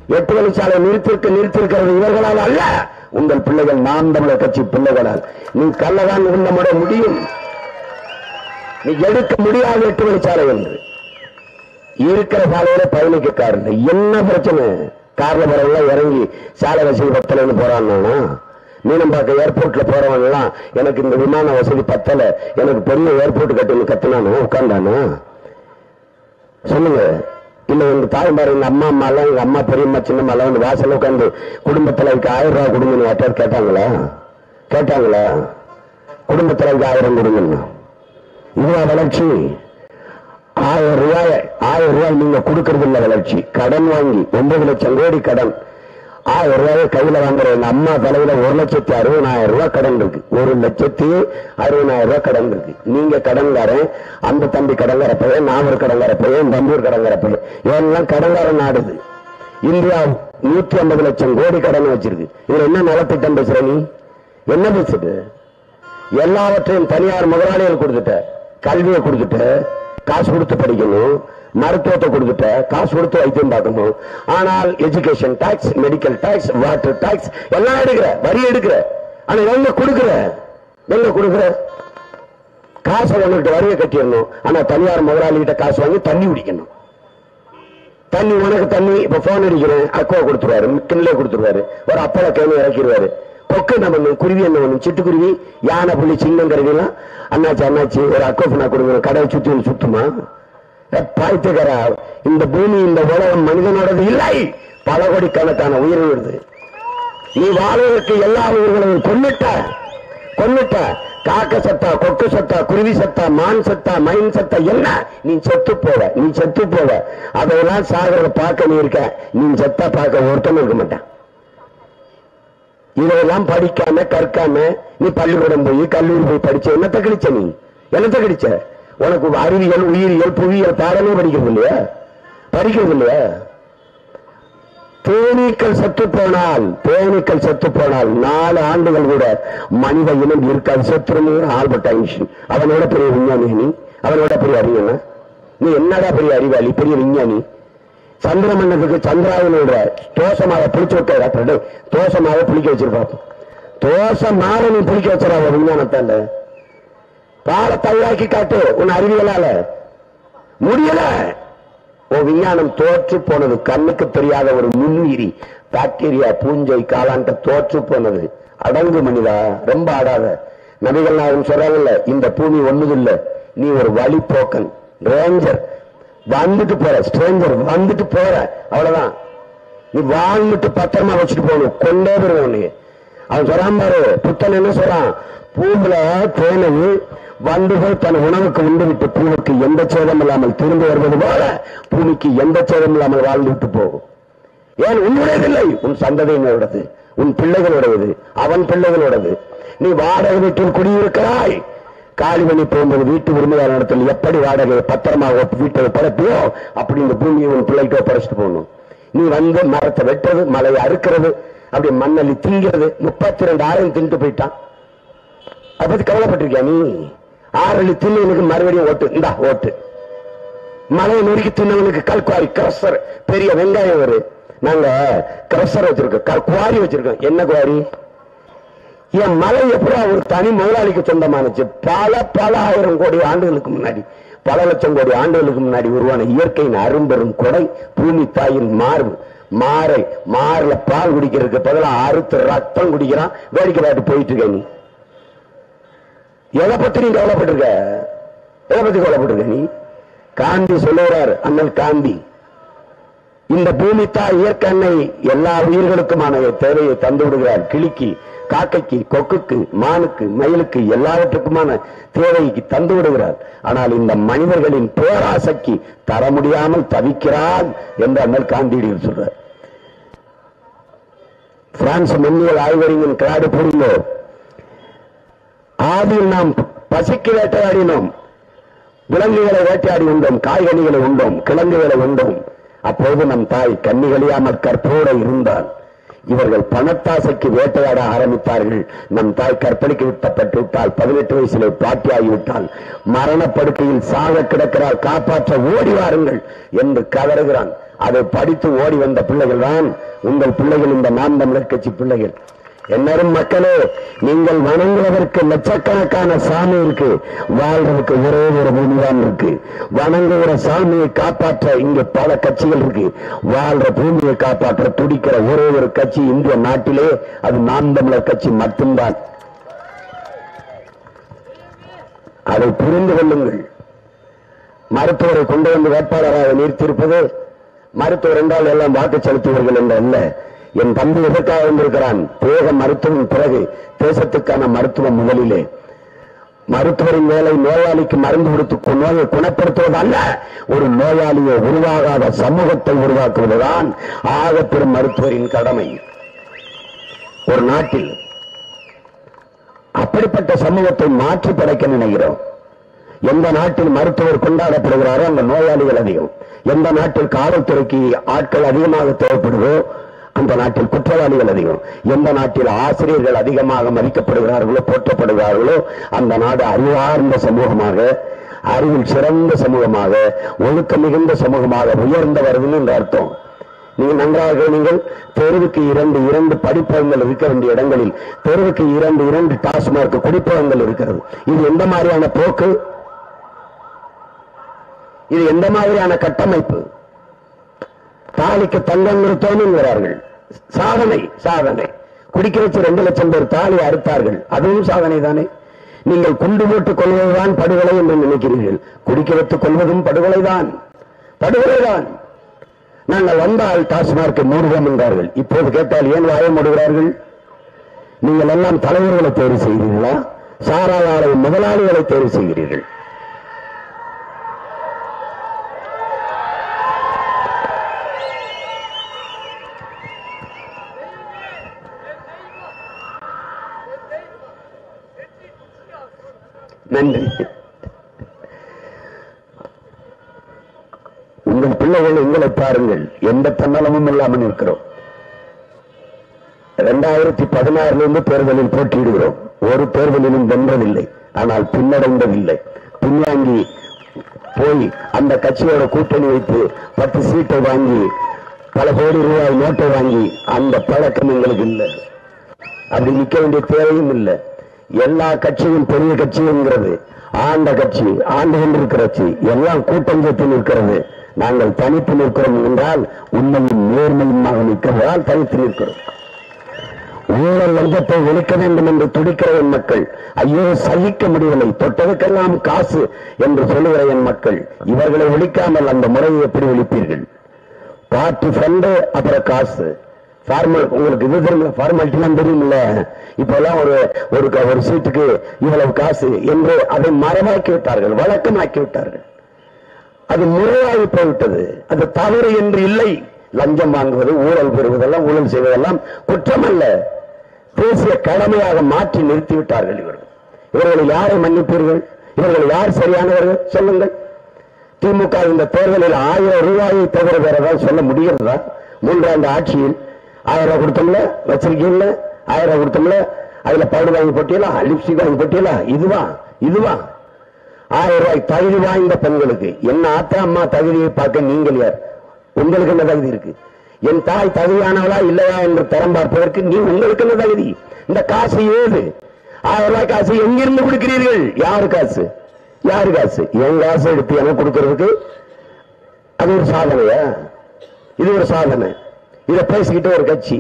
எட்டு வழிச்சாலை நிறுத்திருக்க நிறுத்திருக்கிறது இவர்களால் அல்ல உங்கள் பிள்ளைகள் நாம் தமிழர் கட்சி பிள்ளைகளால் நீ கள்ளதான் உண்ணமுட முடியும் நீ எடுக்க முடியாது எட்டு வழிச்சாலை என்று இருக்கிற சாலையில பயணிக்க கார் இல்லை என்ன பிரச்சனை கார்ல போறவங்க இறங்கி சாலை வசதி பத்தலைன்னு போறான்னா மீனம்பாக்கம் ஏர்போர்ட்ல போறவங்க எல்லாம் எனக்கு இந்த விமான வசதி பத்தல எனக்கு பெரிய ஏர்போர்ட் கட்டணும் கத்துனானோ உட்கார்ந்தானோ சொல்லுங்க இல்ல எங்க தாய்மார் எங்க அம்மா அம்மா எல்லாம் எங்க அம்மா பெரியம்மா சின்னம்மா எல்லாம் வந்து வாசல்ல உட்காந்து குடும்பத்துல இருக்க ஆயிரம் ரூபாய் கொடுங்கன்னு யார்ட்டார் கேட்டாங்களா கேட்டாங்களா குடும்பத்துல இருக்க ஆயிரம் கொடுங்கன்னு இதுவா வளர்ச்சி ஆயிரம் ரூபாய் ஆயிரம் ரூபாய் நீங்க கொடுக்கறது இல்ல வளர்ச்சி கடன் வாங்கி ஒன்பது லட்சம் கோடி கடன் ஆயிரம் ரூபாய் கையில வாங்குற எங்க அம்மா தலையில ஒரு லட்சத்தி அறுபதாயிரம் ரூபாய் கடன் இருக்கு ஒரு லட்சத்தி அறுபதாயிரம் ரூபாய் கடன் இருக்கு நீங்க கடன்காரன் அந்த தம்பி கடன்கார பையன் நான் ஒரு கடன்கார பையன் தம்பி ஒரு கடன்கார பையன் இவெல்லாம் கடன்காரன் நாடுது இந்தியா நூத்தி ஐம்பது லட்சம் கோடி கடன் வச்சிருக்கு இதுல என்ன நலத்திட்டம் பேசுற நீ என்ன பேசுது எல்லாவற்றையும் தனியார் முதலாளிகள் கொடுத்துட்ட கல்வியை கொடுத்துட்ட காசு கொடுத்து படிக்கணும் மருத்துவத்தை கொடுத்துட்ட காசு கொடுத்து வைத்தியம் பார்க்கணும் ஆனால் education tax medical tax water tax எல்லாம் எடுக்கிற வரி எடுக்கிற ஆனா எங்க கொடுக்கிற எங்க கொடுக்கிற காசை உனக்கு வரியை கட்டிடணும் ஆனா தனியார் முதலாளிகிட்ட காசு வாங்கி தண்ணி குடிக்கணும் தண்ணி உனக்கு தண்ணி இப்ப போன் அடிக்கிறேன் அக்குவா கொடுத்துருவாரு கிண்ணலே கொடுத்துருவாரு ஒரு அப்பள கேணு இறக்கிடுவாரு கொக்கு என்ன பண்ணும் குருவி என்ன பண்ணும் சிட்டுக்குருவி யானை புள்ளி சிங்கம் கருவி எல்லாம் அண்ணாச்சி அண்ணாச்சி ஒரு அக்கோஃபனா கொடுங்க கடை சுத்தி வந்து சுத்துமா பாய்த்துக்கரா இந்த பூமி இந்த உலகம் மனிதனோடது இல்லை பல கோடிக்கணக்கான உயிரினது நீ வாழ்வதற்கு எல்லா உயிர்களையும் கொன்னுட்ட கொன்னுட்ட காக்க சத்தா கொக்கு சத்தா குருவி சத்தா மான் சத்தா மயின் சத்தா என்ன நீ செத்து போவ நீ செத்து போவ அதையெல்லாம் சாகரத பார்க்க நீ இருக்க நீ செத்தா பார்க்க ஒருத்தனும் இருக்க மாட்டான் இதையெல்லாம் படிக்காம கற்காம நீ பள்ளிக்கூடம் போய் கல்லூரி போய் படிச்ச என்னத்த கிடைச்ச நீ என்னத்த கிடைச்ச உனக்கு அறிவியல் உயிரியல் புவியியல் பாடமே படிக்கிறது இல்லையா படிக்கிறது இல்லையா தேனீக்கள் செத்து போனால் தேனீக்கள் செத்து போனால் நாலு ஆண்டுகள் கூட மனித இனம் இருக்காது செத்துருமே ஆல்பர்ட் ஐன்ஸ்டீன் அவனோட பெரிய விஞ்ஞானி நீ அவனோட பெரிய அறிஞனா நீ என்னடா பெரிய அறிவாளி பெரிய விஞ்ஞானி சந்திரமண்டலத்துக்கு சந்திராயனோட தோசமாவை புளிச்சு விட்ட தோசமாவை புளிக்க வச்சிருப்பாப்ப தோசமாவை நீ புளிக்க வச்சிடா விஞ்ஞானத்தால பாலை தயாக்கி காட்டு உன் அறிவியலால முடியல ஓ விஞ்ஞானம் தோற்று போனது கண்ணுக்கு தெரியாத ஒரு நுண்ணுயிரி பாக்டீரியா பூஞ்சை காலாண்ட தோற்று போனது அடங்கு மனிதா ரொம்ப ஆடாத நபிகள் நாயகம் சொல்றாங்கல்ல இந்த பூமி ஒண்ணுதில்ல நீ ஒரு வழிப்போக்கன் ரேஞ்சர் வந்துட்டு போற ஸ்ட்ரேஞ்சர் வந்துட்டு போற அவ்வளவுதான் நீ வாழ்ந்துட்டு பத்திரமா வச்சுட்டு போகணும் கொண்டே போயிருவோம் நீ அவன் சொல்றான் பாரு புத்தன் என்ன சொல்றான் பூவுல தேனல் வந்து போய் தன் உணவுக்கு உண்டு விட்டு பூவுக்கு எந்த சேதம் இல்லாமல் திரும்பி வருவது போல பூமிக்கு எந்த சேதம் இல்லாமல் வாழ்ந்து விட்டு போகும் ஏன் உன்னுடையதில்லை உன் சந்ததியினோடது உன் பிள்ளைகளோடது அவன் பிள்ளைகளோடது நீ வாடகை வீட்டில் குடியிருக்கிறாய் காலி பண்ணி போகும்போது வீட்டு உரிமையாளர் இடத்துல எப்படி வாடகை பத்திரமா ஒப்~ வீட்டை பரப்பியோ அப்படி இந்த பூமியை உன் பிள்ளைக்கு ஒப்படைச்சிட்டு போகணும் நீ வந்து மரத்தை வெட்டுறது மலையை அறுக்கிறது அப்படி மண்ணள்ளி திங்கிறது முப்பத்தி ரெண்டு ஆயிரம் தின்ட்டு போயிட்டான் அதை பத்தி கவலைப்பட்டிருக்கியா நீ ஆறள்ளி தின்னு எனக்கு மறுபடியும் ஓட்டு இந்தா ஓட்டு மலையை நொறுக்கி தின்னவனுக்கு கல்குவாரி கிரஷர் பெரிய வெங்காயம் ஒரு நாங்க கிரஷர் வச்சிருக்கோம் க- குவாரி வச்சிருக்கோம் என்ன குவாரி என் மலை எப்படி ஒரு தனி முதலாளிக்கு சொந்தமானுச்சு பல பல ஆயிரம் கோடி ஆண்டுகளுக்கு முன்னாடி பல லட்சம் கோடி ஆண்டுகளுக்கு முன்னாடி உருவான இயற்கையின் அரும்பெரும் கொடை பூமி தாயின் மார்பு மாறை மாறுல பால் குடிக்கிறதுக்கு பதிலா அறுத்து ரத்தம் குடிக்கிறான் வேடிக்கை பார்த்து போயிட்டு இருக்க நீ எதை பத்தி நீ கவலைப்பட்டிருக்க எதை பத்தி கவலைப்பட்டிருக்க நீ காந்தி சொல்லுகிறார் அண்ணல் காந்தி இந்த பூமி தாய் இயற்கை அன்னை எல்லா உயிர்களுக்குமான தேவையை தந்து விடுகிறார் கிளிக்கு காக்கைக்கு கொக்குக்கு மானுக்கு மயிலுக்கு எல்லாவற்றுக்குமான தேவைக்கு தந்து விடுகிறார் ஆனால் இந்த மனிதர்களின் பேராசைக்கு தர முடியாமல் தவிக்கிறார் என்று அண்ணல் காந்தியடிகள் சொல்றார் பிரான்ஸ் மண்ணியல் ஆய்வறிஞன் கிராடு புரிந்தோ ஆதியில் நாம் பசிக்கு வேட்டையாடினோம் விலங்குகளை வேட்டையாடி உண்டோம் காய்கனிகளை உண்டோம் கிழங்குகளை உண்டோம் அப்போது நம் தாய் கண்ணிகளியாமல் கற்போட இருந்தால் இவர்கள் பணத்தாசைக்கு வேட்டையாட ஆரம்பித்தார்கள் நம் தாய் கற்பழிக்கு விட்டப்பட்டு விட்டால் பதினெட்டு வயசிலே பாட்டியாகிவிட்டால் மரணப்படுக்கையில் சாக கிடக்கிறார் காப்பாற்ற ஓடி வாருங்கள் என்று கதறுகிறான் அதை படித்து ஓடி வந்த பிள்ளைகள் தான் உங்கள் பிள்ளைகள் இந்த நாம் தமிழர் கட்சி பிள்ளைகள் என்னரும் மக்களே நீங்கள் வணங்குவதற்கு லட்சக்கணக்கான சாமி இருக்கு வாழ்றதுக்கு ஒரே ஒரு பூமிதான் இருக்கு வணங்குகிற சாமியை காப்பாற்ற இங்க பல கட்சிகள் இருக்கு வாழ்ற பூமியை காப்பாற்ற துடிக்கிற ஒரே ஒரு கட்சி இந்திய நாட்டிலே அது நாம் தமிழர் கட்சி மட்டும்தான் அதை புரிந்து கொள்ளுங்கள் மருத்துவரை கொண்டு வந்து வேட்பாளராக நிறுத்தியிருப்பது மருத்துவர் என்றால் எல்லாம் வாக்கு செலுத்துவீர்கள் என்று அல்ல என் தம்பி எதற்காக வந்திருக்கிறான் தேக மருத்துவம் பிறகு தேசத்துக்கான மருத்துவம் முதலிலே மருத்துவரின் வேலை நோயாளிக்கு மருந்து கொடுத்து நோயை குணப்படுத்துவது அல்ல ஒரு நோயாளியை உருவாகாத சமூகத்தை உருவாக்குவதுதான் ஆக பெரும் மருத்துவரின் கடமை ஒரு நாட்டில் அப்படிப்பட்ட சமூகத்தை மாற்றி படைக்க நினைக்கிறோம் எந்த நாட்டில் மருத்துவர் கொண்டாடப்படுகிறாரோ அந்த நோயாளிகள் அதிகம் எந்த நாட்டில் காவல்துறைக்கு ஆட்கள் அதிகமாக தேவைப்படுதோ அந்த நாட்டில் குற்றவாளிகள் அதிகம் எந்த நாட்டில் ஆசிரியர்கள் அதிகமாக மதிக்கப்படுகிறார்களோ போற்றப்படுகிறார்களோ அந்த நாடு அறிவார்ந்த சமூகமாக அறிவில் சிறந்த சமூகமாக ஒழுக்க மிகுந்த சமூகமாக உயர்ந்த வருதுன்னு என்ற அர்த்தம் நீங்க நன்றாக நீங்கள் தெருவுக்கு இரண்டு இரண்டு படிப்பகங்கள் இருக்க வேண்டிய இடங்களில் தெருவுக்கு இரண்டு இரண்டு டாஸ்மார்க் குடிப்பகங்கள் இருக்கிறது இது எந்த மாதிரியான போக்கு இது எந்த மாதிரியான கட்டமைப்பு தாலிக்கு தங்கம் நிறுத்தோம்ங்கிறார்கள் சாதனை சாதனை குடிக்க வச்சு ரெண்டு லட்சம் பேர் தாலி அறுத்தார்கள் அதுவும் சாதனை தானே நீங்கள் குண்டு போட்டுக் கொள்வதுதான் படுகொலை என்று நினைக்கிறீர்கள் குடிக்க வைத்துக் கொள்வதும் படுகொலைதான் படுகொலைதான் நாங்கள் வந்தால் டாஸ்மார்க்கை மூடுவோம் என்றார்கள் இப்போது கேட்டால் ஏன் வாய மூடுகிறார்கள் நீங்கள் எல்லாம் தலைவர்களை தேர்வு செய்கிறீர்களா சாராய ஆலை முதலாளிகளை தேர்வு செய்கிறீர்கள் நன்றி உங்கள் பிள்ளைகள் எங்களை பாருங்கள் எந்த தன்னலமும் இல்லாமல் இருக்கிறோம் இரண்டாயிரத்தி பதினாறுல இருந்து தேர்தலில் போட்டியிடுகிறோம் ஒரு தேர்தலிலும் வென்றதில்லை ஆனால் பின்னடைந்ததில்லை பின்வாங்கி போய் அந்த கட்சியோட கூட்டணி வைத்து பத்து சீட்டை வாங்கி பல கோடி ரூபாய் நோட்டை வாங்கி அந்த பழக்கம் எங்களுக்கு இல்லை அப்படி நிக்க வேண்டிய தேவையும் இல்லை எல்லா கட்சியும் பெரிய கட்சிங்கிறது ஆண்ட கட்சி ஆண்டு கொண்டிருக்கிற கட்சி எல்லாம் கூட்டம் சேர்த்து நிற்கிறது நாங்கள் தனித்து நிற்கிறோம் என்றால் உண்மையும் நேர்மையுமாக நிற்கிறதால் தனித்து நிற்கிறோம் ஊழல் லஞ்சத்தை ஒழிக்க வேண்டும் என்று துடிக்கிற என் மக்கள் ஐயோ சகிக்க முடியவில்லை தொட்டதுக்கெல்லாம் காசு என்று சொல்லுகிற என் மக்கள் இவர்களை ஒழிக்காமல் அந்த முறையை எப்படி ஒழிப்பீர்கள் பார்ட்டி ஃபண்டு அப்புறம் காசு ஃபார்மல் உங்களுக்கு இது தெரியும் ஃபார்மாலிட்டிலாம் தெரியுமில்ல இப்பெல்லாம் ஒரு ஒரு க- ஒரு சீட்டுக்கு இவ்வளவு காசு என்று அதை மரமாக்கி விட்டார்கள் வழக்கமாக்கி விட்டார்கள் அது முறையாகி போய்விட்டது அது தவறு என்று இல்லை லஞ்சம் வாங்குவது ஊழல் பெறுவதெல்லாம் ஊழல் செய்வதெல்லாம் குற்றம் அல்ல தேசிய கடமையாக மாற்றி நிறுத்தி விட்டார்கள் இவர்கள் இவர்களை யாரை மன்னிப்பீர்கள் இவர்கள் யார் சரியானவர்கள் சொல்லுங்கள் திமுக இந்த தேர்தலில் ஆயிரம் ரூபாயை தவிர வேற ஏதாவது சொல்ல முடிகிறதா மூன்றாண்டு ஆட்சியில் ஆயிரம் ரூபாய் கொடுத்தோம்ல வச்சிருக்கீங்கல்ல ஆயிரம் ரூபாய் கொடுத்தோம்ல அதுல பவுடர் வாங்கி போட்டீங்களா லிப்ஸ்டிக் வாங்கி போட்டீங்களா இதுவா இதுவா ஆயிரம் ரூபாய் தகுதி வாய்ந்த பெண்களுக்கு என்ன ஆத்தா அம்மா தகுதியை பார்க்க நீங்கள் யார் உங்களுக்கு என்ன தகுதி இருக்கு என் தாய் தகுதியானவளா இல்லையா என்று தரம் பார்ப்பதற்கு நீ உங்களுக்கு என்ன தகுதி இந்த காசு ஏது ஆயிரம் ரூபாய் காசு எங்கிருந்து கொடுக்கிறீர்கள் யாரு காசு யாரு காசு என் காசு எடுத்து எனக்கு கொடுக்கறதுக்கு அது ஒரு சாதனையா இது ஒரு சாதனை இத பேசிக்கிட்டு ஒரு கட்சி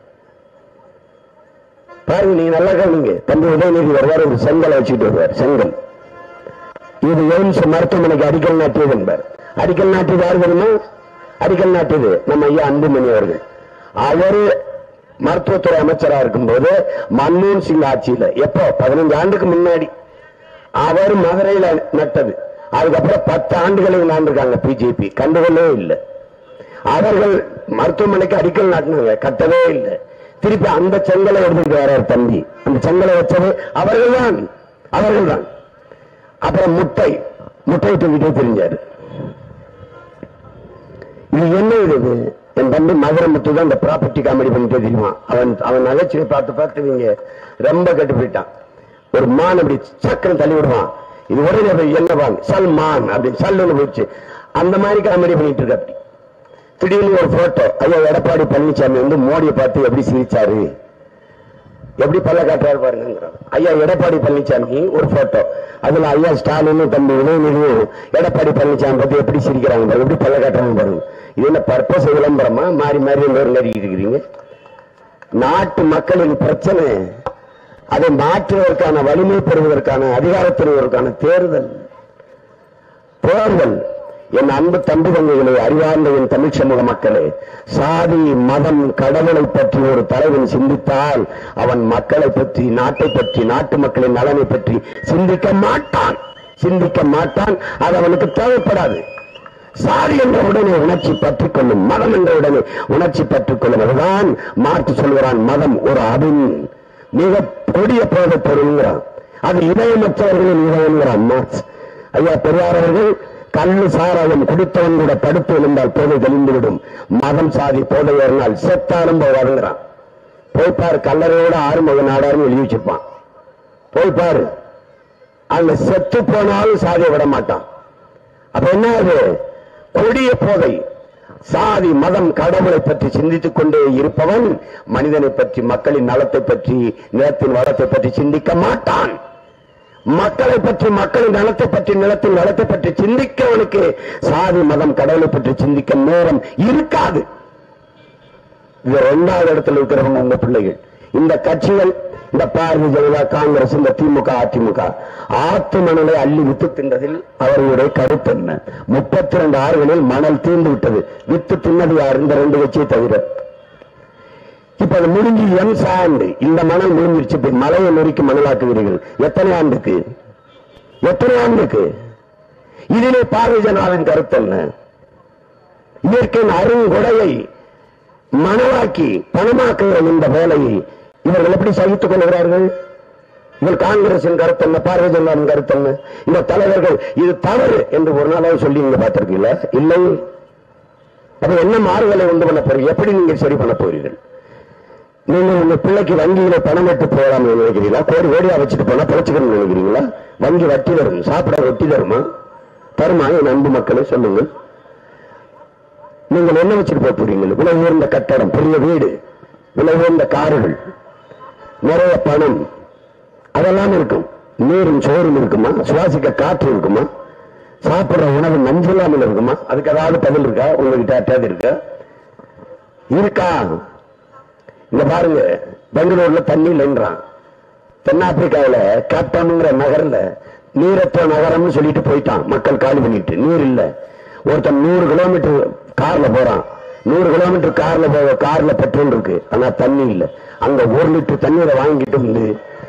பாருங்க நீங்க நல்லா கவனிங்க தம்பி உதயநிதி வருவார் ஒரு செங்கலை வச்சுட்டு வருவார் செங்கல் இது எய்ம்ஸ் மருத்துவமனைக்கு அடிக்கல் நாட்டியது என்பார் அடிக்கல் நாட்டியது யார் தெரியுமா அடிக்கல் நாட்டியது நம்ம ஐயா அன்புமணி அவர்கள் அவரு மருத்துவத்துறை அமைச்சரா இருக்கும்போது மன்மோகன் சிங் ஆட்சியில எப்போ பதினஞ்சு ஆண்டுக்கு முன்னாடி அவர் மதுரையில நட்டது அதுக்கப்புறம் பத்து ஆண்டுகளை விளாண்டுருக்காங்க பிஜேபி கண்டுகொள்ளவே இல்லை அவர்கள் மருத்துவமனைக்கு அடிக்கல் நாட்டினாங்க கட்டவே இல்லை திருப்பி அந்த செங்கலை எடுத்துட்டு வர்றார் தம்பி அந்த செங்கலை வச்சது அவர்கள்தான் அவர்கள்தான் அப்புறம் முட்டை முட்டை தூக்கிட்டே தெரிஞ்சாரு இது என்ன இது இது? என் தம்பி மதுரை முத்து தான் இந்த ப்ராப்பர்ட்டி காமெடி பண்ணிட்டே தெரியுமா அவன் அவன் நகைச்சுவை பார்த்து பார்த்து நீங்க ரொம்ப கட்டு போயிட்டான் ஒரு மான் அப்படி சக்கரம் தள்ளி விடுவான் இது உடனே போய் என்ன வாங்க சல்மான் அப்படி சல்லுன்னு போயிடுச்சு அந்த மாதிரி காமெடி பண்ணிட்டு இருக்க அப்படி திடீர்னு ஒரு போட்டோ ஐயா எடப்பாடி பழனிசாமி வந்து மோடியை பார்த்து எப்படி சிரிச்சாரு எப்படி பல்ல காட்டுறாரு பாருங்க ஐயா எடப்பாடி பழனிசாமி ஒரு போட்டோ அதுல ஐயா ஸ்டாலின் தம்பி உதயநிதியும் எடப்பாடி பழனிசாமி பத்தி எப்படி சிரிக்கிறாங்க பாருங்க எப்படி பல்ல காட்டுறாங்க பாருங்க இது என்ன பர்பஸ் விளம்பரமா மாறி மாறி எல்லாரும் நடிக்கிட்டு இருக்கிறீங்க நாட்டு மக்களின் பிரச்சனை அதை மாற்றுவதற்கான வலிமை பெறுவதற்கான அதிகாரம் பெறுவதற்கான தேர்தல் தேர்தல் என் அன்பு தம்பி தங்கைகளே அறிவார்ந்த என் தமிழ் சமூக மக்களே சாதி மதம் கடவுளை பற்றி ஒரு தலைவன் சிந்தித்தால் அவன் மக்களை பற்றி நாட்டை பற்றி நாட்டு மக்களின் நலனை பற்றி சிந்திக்க மாட்டான் சிந்திக்க மாட்டான் அது அவனுக்கு தேவைப்படாது சாதி என்ற உடனே உணர்ச்சி பற்றிக் கொள்ளும் மதம் என்ற உடனே உணர்ச்சி பற்றிக் கொள்ளும் அதுதான் மாற்று சொல்கிறான் மதம் ஒரு அபின் மிக கொடிய போதை பொருள்ங்கிறான் அது இதயமற்றவர்களின் இதயங்கிறான் மார்க்ஸ். ஐயா பெரியார் அவர்கள் கல்லு சாராயம் குடித்தவன் கூட படுத்து விழுந்தால் போதை தெளிந்துவிடும் மதம் சாதி போதை ஏறினால் செத்தாலும் போவாருங்கிறான் போய் பாரு கல்லறையோட ஆறுமுக நாடாருன்னு எழுதி வச்சிருப்பான் போய் பாரு அங்க செத்து போனாலும் சாதியை விட மாட்டான் அப்ப என்ன அது கொடிய போதை சாதி மதம் கடவுளை பற்றி சிந்தித்துக் கொண்டே இருப்பவன் மனிதனை பற்றி மக்களின் நலத்தை பற்றி நிலத்தின் வளத்தை பற்றி சிந்திக்க மாட்டான் மக்களை பற்றி மக்களின் நலத்தை பற்றி நிலத்தின் நலத்தை பற்றி சிந்திக்கவனுக்கு சாதி மதம் கடவுளை பற்றி சிந்திக்க நேரம் இருக்காது இது இரண்டாவது இடத்துல இருக்கிறவங்க உங்க பிள்ளைகள் இந்த கட்சிகள் இந்த பாரதிய ஜனதா காங்கிரஸ் இந்த திமுக அதிமுக ஆத்து மணலை அள்ளி வித்து தின்றதில் அவர்களுடைய கருத்து என்ன முப்பத்தி ரெண்டு ஆறுகளில் மணல் தீர்ந்து விட்டது வித்து தின்னது யார் இந்த ரெண்டு கட்சியை தவிர இப்ப அது முடிஞ்சு எம் சாண்டு இந்த மணல் முடிஞ்சிருச்சு இப்ப மலையை நொறுக்கி மணலாக்குகிறீர்கள் எத்தனை ஆண்டுக்கு எத்தனை ஆண்டுக்கு இதிலே பாரதிய ஜனதாவின் கருத்து என்ன இயற்கையின் அருங்கொடையை மணவாக்கி பணமாக்குகிற இந்த வேலையை இவர்கள் எப்படி சகித்துக் கொள்கிறார்கள் இவர் காங்கிரசின் கருத்து என்ன பாரதிய ஜனதாவின் கருத்து என்ன இந்த தலைவர்கள் இது தவறு என்று ஒரு நாளாவது சொல்லி நீங்க பார்த்திருக்கீங்களா இல்லை அப்ப என்ன மாறுதலை உண்டு பண்ண போறீங்க எப்படி நீங்க சரி பண்ண போறீர்கள் நீங்க உங்க பிள்ளைக்கு வங்கியில பணம் விட்டு போகலாம் நினைக்கிறீங்களா கோடி கோடியா வச்சுட்டு போனா பிழைச்சுக்கணும்னு நினைக்கிறீங்களா வங்கி வட்டி தரும் சாப்பிட வட்டி தருமா தருமா என் அன்பு மக்களை சொல்லுங்கள் நீங்கள் என்ன வச்சுட்டு போக போறீங்க விலை உயர்ந்த கட்டடம் பெரிய வீடு விலை உயர்ந்த கார்கள் நிறைய பணம் அதெல்லாம் இருக்கும் நீரும் சோறும் இருக்குமா சுவாசிக்க காற்று இருக்குமா சாப்பிடுற உணவு நஞ்சில்லாமல் இருக்குமா அதுக்கு ஏதாவது பதில் இருக்கா உங்ககிட்ட அட்டாது இருக்கா இருக்கா இங்க பாருங்க பெங்களூர்ல தண்ணி இல்லைன்றான் தென்னாப்பிரிக்காவில கேப்டன்ங்கிற நகர்ல நீரற்ற நகரம்னு சொல்லிட்டு போயிட்டான் மக்கள் காலி பண்ணிட்டு நீர் இல்ல ஒருத்தன் நூறு கிலோமீட்டர் கார்ல போறான் நூறு கிலோமீட்டர் கார்ல போக கார்ல பெட்ரோல் இருக்கு ஆனா தண்ணி இல்ல அங்க ஒரு லிட்டர் தண்ணீரை வாங்கிட்டு வந்து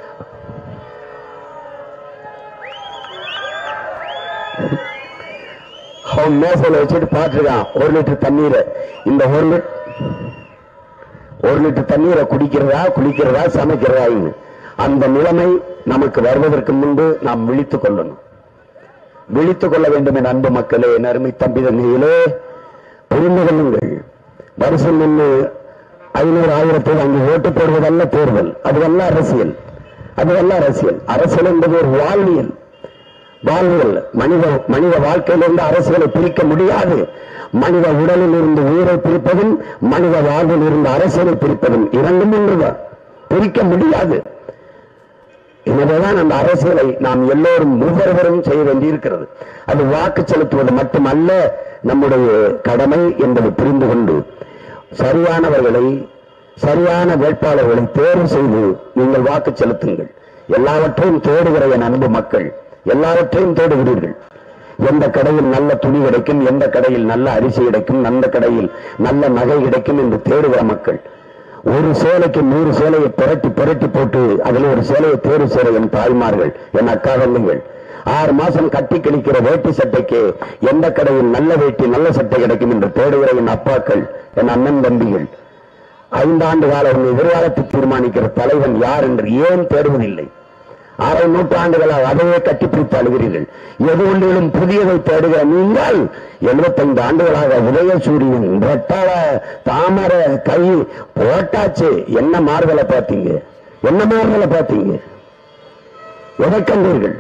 அவன் மேசையில வச்சுட்டு பாத்துருக்கான் ஒரு லிட்டர் தண்ணீரை இந்த ஒரு லிட்டர் ஒரு லிட்டர் தண்ணீரை குடிக்கிறதா குளிக்கிறதா சமைக்கிறதா அந்த நிலைமை நமக்கு வருவதற்கு முன்பு நாம் விழித்துக் கொள்ளணும் விழித்துக் கொள்ள வேண்டும் என் அன்பு மக்களே என் அருமை தம்பி தங்கையிலே புரிந்து கொள்ளுங்கள் வருஷம் நின்று ஐநூறு ஆயிரத்தை அங்கு ஓட்டு போடுவதல்ல தேர்தல் அதுவல்ல அரசியல் அதுவல்ல அரசியல் அரசியல் என்பது ஒரு வாழ்வியல் வாழ்வியல் மனித மனித வாழ்க்கையிலிருந்து அரசியலை பிரிக்க முடியாது மனித உடலில் இருந்து உயிரை பிரிப்பதும் மனித வாழ்வில் இருந்து அரசியலை பிரிப்பதும் இரண்டும் ஒன்றுதான் பிரிக்க முடியாது எனவேதான் அந்த அரசியலை நாம் எல்லோரும் ஒவ்வொருவரும் செய்ய வேண்டியிருக்கிறது அது வாக்கு செலுத்துவது மட்டுமல்ல நம்முடைய கடமை என்பதை புரிந்து கொண்டு சரியானவர்களை சரியான வேட்பாளர்களை தேர்வு செய்து நீங்கள் வாக்கு செலுத்துங்கள் எல்லாவற்றையும் தேடுகிற என் அன்பு மக்கள் எல்லாவற்றையும் தேடுகிறீர்கள் எந்த கடையில் நல்ல துணி கிடைக்கும் எந்த கடையில் நல்ல அரிசி கிடைக்கும் எந்த கடையில் நல்ல நகை கிடைக்கும் என்று தேடுகிற மக்கள் ஒரு சேலைக்கு நூறு சேலையை புரட்டி புரட்டி போட்டு அதில் ஒரு சேலையை தேர்வு செய்கிற என் தாய்மார்கள் என் அக்கா தங்கைகள் ஆறு மாசம் கட்டி கழிக்கிற வேட்டி சட்டைக்கு எந்த கடையில் நல்ல வேட்டி நல்ல சட்டை கிடைக்கும் என்று தேடுகிற என் அப்பாக்கள் என் அண்ணன் தம்பிகள் ஐந்தாண்டு கால உன் எதிர்காலத்தை தீர்மானிக்கிற தலைவன் யார் என்று ஏன் தேடுவதில்லை அரை நூற்றாண்டுகளாக அதையே கட்டிப்பிடித்து அழுகிறீர்கள் எது ஒன்றிலும் புதியதை தேடுகிற நீங்கள் எழுபத்தைந்து ஆண்டுகளாக உதயசூரியன் ரெட்டல தாமரை கை போட்டாச்சு என்ன மாறுதலை பார்த்தீங்க என்ன மாறுதலை பார்த்தீங்க எதை கண்டீர்கள்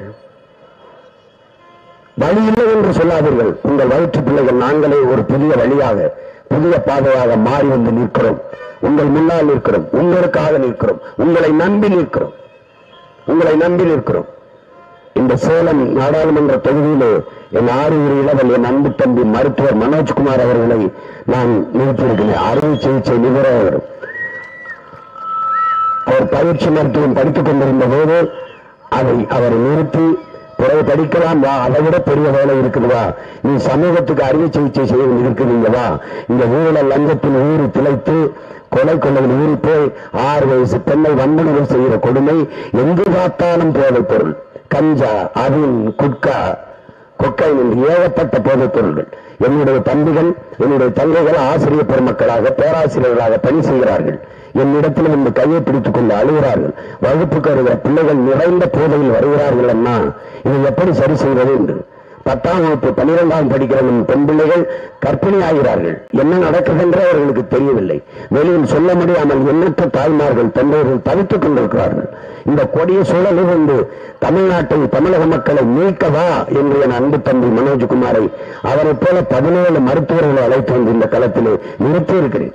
வழி இல்லை என்று சொல்லாதீர்கள் உங்கள் வயிற்று பிள்ளைகள் நாங்களே ஒரு புதிய வழியாக புதிய பாதையாக மாறி வந்து நிற்கிறோம் உங்கள் முன்னால் நிற்கிறோம் உங்களுக்காக நிற்கிறோம் உங்களை நம்பி நிற்கிறோம் உங்களை நம்பி நிற்கிறோம் இந்த சேலம் நாடாளுமன்ற தொகுதியிலே என் ஆறுயிர் இளவல் என் அன்பு தம்பி மருத்துவர் மனோஜ்குமார் அவர்களை நான் நிறுத்தியிருக்கிறேன் அறுவை சிகிச்சை நிபுணர் அவர் பயிற்சி மருத்துவம் படித்துக் கொண்டிருந்த போது அதை அவர் நிறுத்தி பிறகு படிக்கலாம் வா அதை விட பெரிய வேலை இருக்குது வா நீ சமூகத்துக்கு அறுவை சிகிச்சை செய்ய இருக்குதுங்க வா இந்த ஊழல் லஞ்சத்தில் ஊறி திளைத்து கொலை கொள்ளையில் ஊறி போய் ஆறு வயசு பெண்ணை வன்புணர்வு செய்கிற கொடுமை எங்கு பார்த்தாலும் போதைப் பொருள் கஞ்சா அவின் குட்கா கொக்கைன் என்று ஏகப்பட்ட போதைப் பொருள்கள் என்னுடைய தம்பிகள் என்னுடைய தங்கைகள் ஆசிரியர் பெருமக்களாக பேராசிரியர்களாக பணி செய்கிறார்கள் என்னிடத்தில் வந்து கையை பிடித்துக் கொண்டு அழுகிறார்கள் வகுப்புக்கு வருகிற பிள்ளைகள் நிறைந்த போதையில் வருகிறார்கள் அண்ணா இதை எப்படி சரி செய்வது என்று பத்தாம் வகுப்பு பன்னிரெண்டாம் படிக்கிற நம் பெண் பிள்ளைகள் கற்பிணி ஆகிறார்கள் என்ன நடக்குதுன்ற அவர்களுக்கு தெரியவில்லை வெளியில் சொல்ல முடியாமல் எண்ணற்ற தாய்மார்கள் தந்தையர்கள் தவித்துக் கொண்டிருக்கிறார்கள் இந்த கொடிய சூழலில் இருந்து தமிழ்நாட்டை தமிழக மக்களை மீட்கவா என்று என் அன்பு தம்பி மனோஜ்குமாரை அவரைப் போல பதினேழு மருத்துவர்களை அழைத்து வந்து இந்த களத்திலே நிறுத்தியிருக்கிறேன்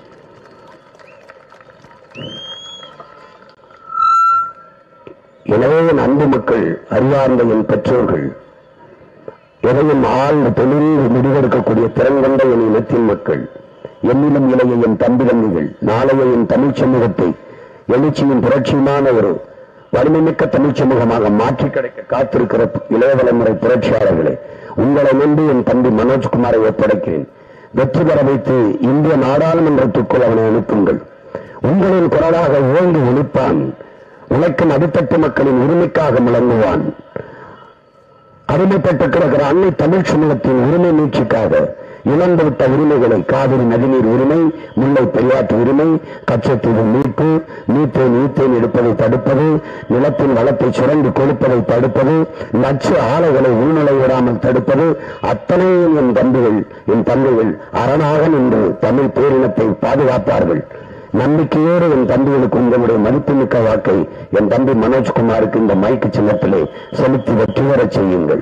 எனவே என் அன்பு மக்கள் அறிவார்ந்த என் பெற்றோர்கள் எதையும் ஆழ்ந்து தெளிந்து முடிவெடுக்கக்கூடிய திறன் கொண்ட என் இனத்தின் மக்கள் என்னிலும் இளைய என் தம்பி தம்பிகள் நாளைய என் தமிழ் சமூகத்தை எழுச்சியும் புரட்சியுமான ஒரு வலிமைமிக்க தமிழ் சமூகமாக மாற்றி கிடைக்க காத்திருக்கிற இளைய தலைமுறை புரட்சியாளர்களே உங்களை நம்பி என் தம்பி மனோஜ்குமாரை ஒப்படைக்கிறேன் வெற்றி பெற வைத்து இந்திய நாடாளுமன்றத்துக்குள் அவனை அனுப்புங்கள் உங்களின் குரலாக ஓய்ந்து ஒழிப்பான் உழைக்கும் அடித்தட்டு மக்களின் உரிமைக்காக முழங்குவான் அடிமைப்பட்டு கிடக்கிற அன்னை தமிழ் சமூகத்தின் உரிமை மீட்சிக்காக இழந்துவிட்ட உரிமைகளை காவிரி நதிநீர் உரிமை முல்லை பெரியாற்று உரிமை கச்சத்தீவு மீட்பு மீத்தேன் ஈத்தேன் எடுப்பதை தடுப்பது நிலத்தின் வளத்தை சுரண்டி கொடுப்பதை தடுப்பது நச்சு ஆலைகளை உள்நுழை விடாமல் தடுப்பது அத்தனையும் என் தம்பிகள் என் தம்பிகள் அரணாக நின்று தமிழ் பேரினத்தை பாதுகாப்பார்கள் நம்பிக்கையோடு என் தம்பிகளுக்கு உங்களுடைய மதிப்புமிக்க வாக்கை என் தம்பி மனோஜ்குமாருக்கு இந்த மைக்கு சின்னத்திலே செலுத்தி வெற்றி பெறச் செய்யுங்கள்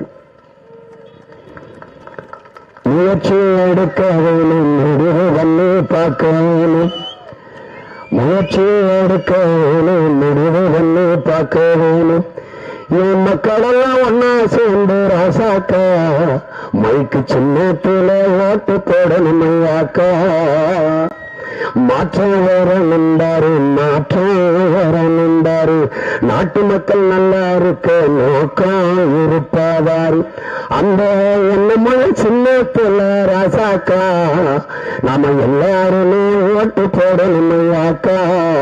முயற்சி எடுக்க வேணும் முடிவு வந்து பார்க்க வேணும் முயற்சி எடுக்க வேணும் முடிவு வந்து பார்க்க வேணும் என் மக்களெல்லாம் ஒன்னா சேர்ந்து ராசாக்கா மைக்கு சின்னத்துல ஓட்டு போடணும் ஐயாக்கா மாற்றம் வரணுண்டாரு மாற்றம் வரணுண்டாரு நாட்டு மக்கள் நல்லா இருக்க நோக்கம் இருப்பாதாரு அந்த எண்ணமலை சின்னத்துல ராசாக்கா நாம எல்லாருமே ஓட்டு போடணும் ஐயாக்கா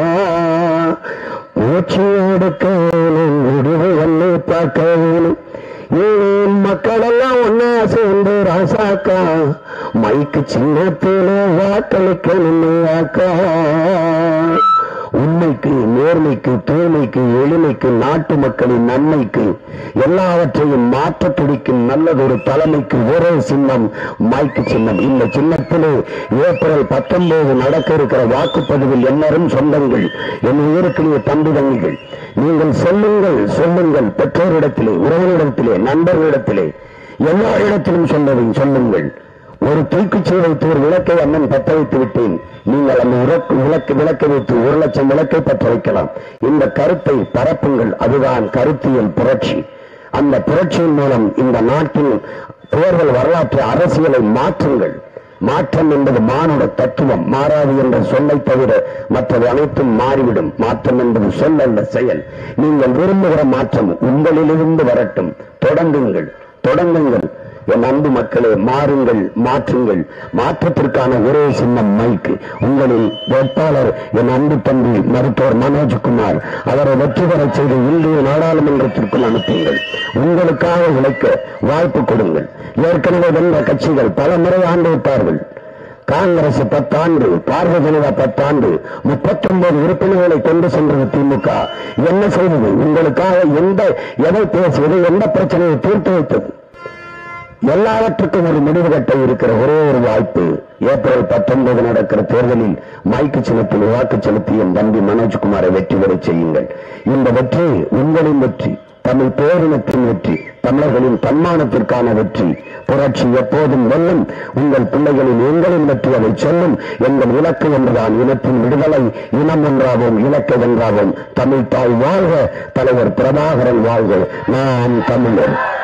மூச்சு எடுக்க வேணும் முடிவு வந்து பார்க்க வேணும் ஏன் மக்கள் எல்லாம் ஒன்னா சேர்ந்து ராசாக்கா மைக்கு சின்னத்தில வாக்களிக்கணும் அக்கா உண்மைக்கு நேர்மைக்கு தூய்மைக்கு எளிமைக்கு நாட்டு மக்களின் நன்மைக்கு எல்லாவற்றையும் மாற்ற துடிக்கும் நல்லதொரு தலைமைக்கு ஒரே சின்னம் மைக்கு சின்னம் இந்த சின்னத்திலே ஏப்ரல் பத்தொன்பது நடக்க இருக்கிற வாக்குப்பதிவில் எல்லாரும் சொந்தங்கள் என் உயிருக்குரிய தம்பி தங்கிகள் நீங்கள் சொல்லுங்கள் சொல்லுங்கள் பெற்றோரிடத்திலே உறவினரிடத்திலே நண்பர்களிடத்திலே எல்லாரிடத்திலும் சொன்னதை சொல்லுங்கள் ஒரு தூக்குச்சீ வைத்து ஒரு விளக்கை அண்ணன் பற்ற வைத்து விட்டேன் நீங்கள் அந்த விளக்கு விளக்கு விளக்கை வைத்து ஒரு லட்சம் விளக்கை பற்ற வைக்கலாம் இந்த கருத்தை பரப்புங்கள் அதுதான் கருத்தியல் புரட்சி அந்த புரட்சியின் மூலம் இந்த நாட்டின் தேர்தல் வரலாற்று அரசியலை மாற்றுங்கள் மாற்றம் என்பது மானுட தத்துவம் மாறாது என்ற சொல்லை தவிர மற்றது அனைத்தும் மாறிவிடும் மாற்றம் என்பது சொல் அல்ல செயல் நீங்கள் விரும்புகிற மாற்றம் உங்களிலிருந்து வரட்டும் தொடங்குங்கள் தொடங்குங்கள் என் அன்பு மக்களே மாறுங்கள் மாற்றுங்கள் மாற்றத்திற்கான ஒரே சின்னம் மைக்கு உங்களின் வேட்பாளர் என் அன்பு தம்பி மருத்துவர் மனோஜ்குமார் அவரை வெற்றி பெறச் செய்து இந்திய நாடாளுமன்றத்திற்குள் அனுப்புங்கள் உங்களுக்காக உழைக்க வாய்ப்பு கொடுங்கள் ஏற்கனவே வென்ற கட்சிகள் பல முறை ஆண்டு விட்டார்கள் காங்கிரஸ் பத்தாண்டு பாரதிய ஜனதா பத்தாண்டு முப்பத்தி ஒன்பது உறுப்பினர்களை கொண்டு சென்றது திமுக என்ன செய்தது உங்களுக்காக எந்த எதை பேசுவது எந்த பிரச்சனையை தீர்த்து வைத்தது எல்லாவற்றுக்கும் ஒரு முடிவு கட்ட இருக்கிற ஒரே ஒரு வாய்ப்பு ஏப்ரல் பத்தொன்பது நடக்கிற தேர்தலில் மைக்கு சின்னத்தில் வாக்கு செலுத்தி என் தம்பி மனோஜ்குமாரை வெற்றி பெறச் செய்யுங்கள் இந்த வெற்றி உங்களின் வெற்றி தமிழ் பேரினத்தின் வெற்றி தமிழர்களின் தன்மானத்திற்கான வெற்றி புரட்சி எப்போதும் வெல்லும் உங்கள் பிள்ளைகளின் எங்களின் வெற்றி அதை சொல்லும் எங்கள் இலக்கு ஒன்றுதான் இனத்தின் விடுதலை இனம் ஒன்றாவோம் இலக்கை வென்றாவோம் தமிழ் தாய் வாழ்க தலைவர் பிரபாகரன் வாழ்க நாம் தமிழர்